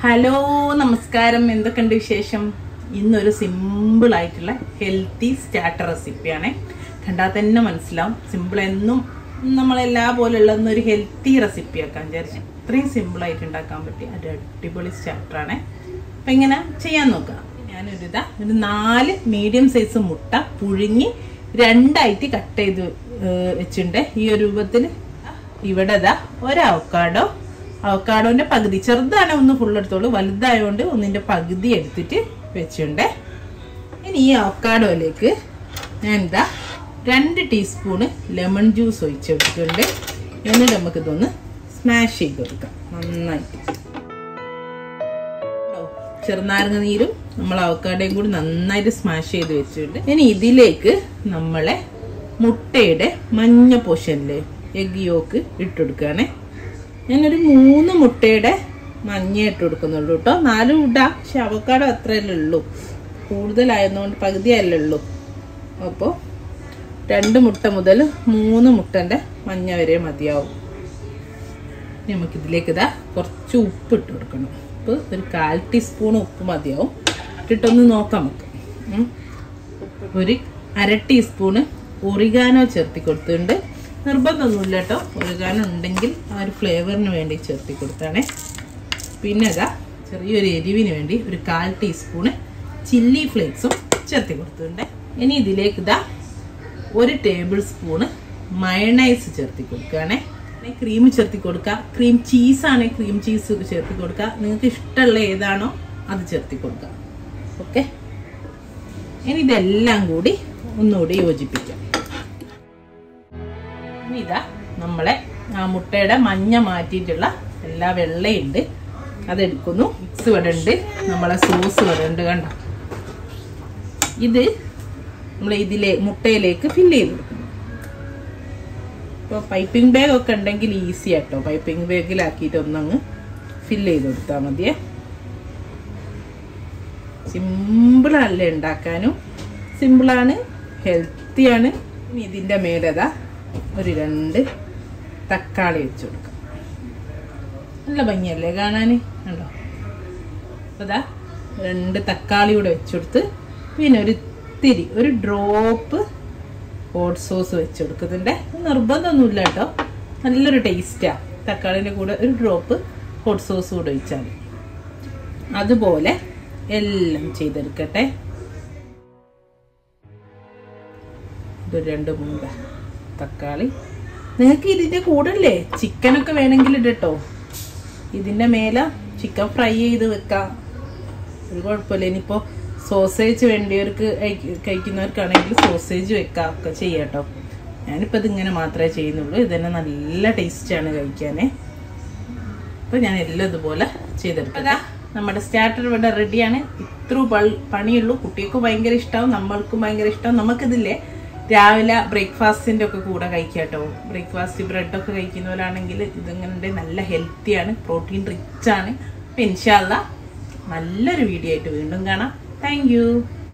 Hello നമസ്കാരം എന്തൊക്കെയുണ്ട് വിശേഷം ഇന്നൊരു സിമ്പിൾ ആയിട്ടുള്ള ഹെൽത്തി സ്റ്റാർട്ടർ റെസിപ്പിയാണ് കണ്ടാൽ തന്നെ മനസ്സിലാവും സിമ്പിൾ എന്നും നമ്മളെല്ലാ പോലുള്ള ഒരു ഹെൽത്തി റെസിപ്പി ആക്കാൻ വിചാരിച്ചു ഇത്രയും സിമ്പിൾ ആയിട്ട് ഉണ്ടാക്കാൻ പറ്റിയ ഒരു അടിപൊളി സ്റ്റാർട്ടറാണ് അപ്പം ഇങ്ങനെ ചെയ്യാൻ നോക്കാം ഞാനൊരു ഇതാ ഒരു നാല് മീഡിയം സൈസ് മുട്ട പുഴുങ്ങി രണ്ടായിട്ട് കട്ട് ചെയ്ത് ഏർ വെച്ചിട്ടുണ്ട് ഈ ഒരു രൂപത്തിൽ ഇവിടെ ഇതാ ഒരു അവക്കാഡോ അവക്കാഡോന്റെ പകുതി ചെറുതാണ് ഒന്ന് ഫുൾ എടുത്തോളൂ വലുതായതുകൊണ്ട് ഒന്നിന്റെ പകുതി എടുത്തിട്ട് വെച്ചിട്ടുണ്ട് ഇനി ഈ അവക്കാഡോയിലേക്ക് ഞാൻ എന്താ രണ്ട് ടീസ്പൂണ് ലെമൺ ജ്യൂസ് ഒഴിച്ചെടുത്തിട്ടുണ്ട് എന്നിട്ട് നമുക്ക് ഇതൊന്ന് സ്മാഷ് ചെയ്ത് കൊടുക്കാം നന്നായിട്ട് ചെറുനാരങ്ങ നീരും നമ്മൾ അവക്കാടയും കൂടി നന്നായിട്ട് സ്മാഷ് ചെയ്ത് വെച്ചിട്ടുണ്ട് ഇനി ഇതിലേക്ക് നമ്മളെ മുട്ടയുടെ മഞ്ഞ പോഷനിലെ എഗ് യോക്ക് ഇട്ടുകൊടുക്കുകയാണേ ഞാനൊരു മൂന്ന് മുട്ടയുടെ മഞ്ഞ ഇട്ട് കൊടുക്കുന്നുള്ളൂ കേട്ടോ നാലും ഇടാം പക്ഷെ അവക്കാടോ അത്രയല്ലേ ഉള്ളൂ കൂടുതലായതുകൊണ്ട് പകുതിയല്ലേ ഉള്ളൂ അപ്പോൾ രണ്ട് മുട്ട മുതൽ മൂന്ന് മുട്ടൻ്റെ മഞ്ഞ വരെ മതിയാവും ഇനി നമുക്കിതിലേക്ക് ഇതാ കുറച്ച് ഉപ്പ് ഇട്ട് കൊടുക്കണം ഉപ്പ് ഒരു കാൽ ടീസ്പൂൺ ഉപ്പ് മതിയാവും ഇട്ടിട്ടൊന്ന് നോക്കാം നമുക്ക് ഉം. ഒരു അര ടീസ്പൂണ് ഒറിഗാനോ ചേർത്തി കൊടുത്തിട്ടുണ്ട് നിർബന്ധമൊന്നുമില്ല കേട്ടോ ഒറിഗാനോ ഉണ്ടെങ്കിൽ ആ ഒരു ഫ്ലേവറിന് വേണ്ടി ചേർത്തി കൊടുത്താണേ പിന്നെ ഇതാ ചെറിയൊരു എരിവിന് വേണ്ടി ഒരു കാൽ ടീസ്പൂണ് ചില്ലി ഫ്ലേക്സും ചേർത്തി കൊടുത്തിട്ടുണ്ട് ഇനി ഇതിലേക്ക് ഇതാ ഒരു ടേബിൾ സ്പൂണ് മയണൈസ് ചേർത്തി കൊടുക്കുകയാണേ ക്രീം ചേർത്തി കൊടുക്കുക ക്രീം ചീസാണ് ക്രീം ചീസ് ചേർത്തി കൊടുക്കുക നിങ്ങൾക്ക് ഇഷ്ടമുള്ള ഏതാണോ അത് ചേർത്തി കൊടുക്കുക ഓക്കെ ഇനി ഇതെല്ലാം കൂടി ഒന്നുകൂടി യോജിപ്പിക്കാം ഇനി ഇതാ നമ്മളെ ആ മുട്ടയുടെ മഞ്ഞ മാറ്റിയിട്ടുള്ള എല്ലാ വെള്ളയുണ്ട് അതെടുക്കുന്നു മിക്സ് ഇവിടെ ഉണ്ട് നമ്മളെ സോസ് ഇവിടെ ഉണ്ട് കണ്ടോ ഇത് നമ്മൾ ഇതിലെ മുട്ടയിലേക്ക് ഫില്ല് ചെയ്ത് കൊടുക്കുന്നു ഇപ്പോൾ പൈപ്പിംഗ് ബാഗ് ഒക്കെ ഉണ്ടെങ്കിൽ ഈസി ആട്ടോ പൈപ്പിംഗ് ബാഗിലാക്കിയിട്ട് ഒന്നങ്ങ് ഫില്ല് ചെയ്ത് കൊടുത്താൽ മതിയേ സിമ്പിളല്ലേ ഉണ്ടാക്കാനും സിമ്പിളാണ് ഹെൽത്തിയാണ് ഇനി ഇതിൻ്റെ മേലതാ ഒരു രണ്ട് തക്കാളി വെച്ച് കൊടുക്കാം നല്ല ഭംഗിയല്ലേ കാണാൻ കണ്ടോ അപ്പോൾ ഇതാ രണ്ട് തക്കാളി കൂടെ വെച്ചുകൊടുത്ത് പിന്നെ ഒരു ഇത്തിരി ഒരു ഡ്രോപ്പ് ഹോട്ട് സോസ് വെച്ച് കൊടുക്കുന്നുണ്ട് നിർബന്ധമൊന്നുമില്ല കേട്ടോ നല്ലൊരു ടേസ്റ്റാണ് തക്കാളിൻ്റെ കൂടെ ഒരു ഡ്രോപ്പ് ഹോട്ട് സോസ് കൂടെ ഒഴിച്ചാൽ മതി അതുപോലെ എല്ലാം ചെയ്തെടുക്കട്ടെ ഇത് രണ്ട് മൂന്ന് തക്കാളി നിങ്ങൾക്ക് ഇതിൻ്റെ കൂടല്ലേ ചിക്കനൊക്കെ വേണമെങ്കിൽ ഇടട്ടോ ഇതിൻ്റെ മേലെ ചിക്കൻ ഫ്രൈ ചെയ്ത് വെക്കാം ഒരു കുഴപ്പമില്ല ഇനിയിപ്പോൾ സോസേജ് വേണ്ടിയവർക്ക് കഴി- കഴിക്കുന്നവർക്കാണെങ്കിൽ സോസേജ് വെക്കാം ഒക്കെ ചെയ്യാം കേട്ടോ ഞാനിപ്പോൾ ഇതിങ്ങനെ മാത്രമേ ചെയ്യുന്നുള്ളൂ ഇതന്നെ നല്ല ടേസ്റ്റാണ് കഴിക്കാനേ അപ്പോൾ ഞാൻ എല്ലാം ഇതുപോലെ ചെയ്തെടുക്കാം നമ്മുടെ സ്റ്റാർട്ടർ ഇവിടെ റെഡിയാണ് ഇത്ര പണിയുള്ളൂ കുട്ടികൾക്ക് ഭയങ്കര ഇഷ്ടമാവും നമ്മൾക്കും ഭയങ്കര ഇഷ്ടമാവും നമുക്കിതില്ലേ രാവിലെ ബ്രേക്ക്ഫാസ്റ്റിൻ്റെ ഒക്കെ കൂടെ കഴിക്കാം കേട്ടോ ബ്രേക്ക്ഫാസ്റ്റ് ബ്രെഡൊക്കെ കഴിക്കുന്നവരാണെങ്കിൽ ഇതിങ്ങനെ നല്ല ഹെൽത്തിയാണ് പ്രോട്ടീൻ റിച്ച് ആണ് അപ്പം ഇൻഷാല്ല നല്ലൊരു വീഡിയോ ആയിട്ട് വീണ്ടും കാണാം താങ്ക്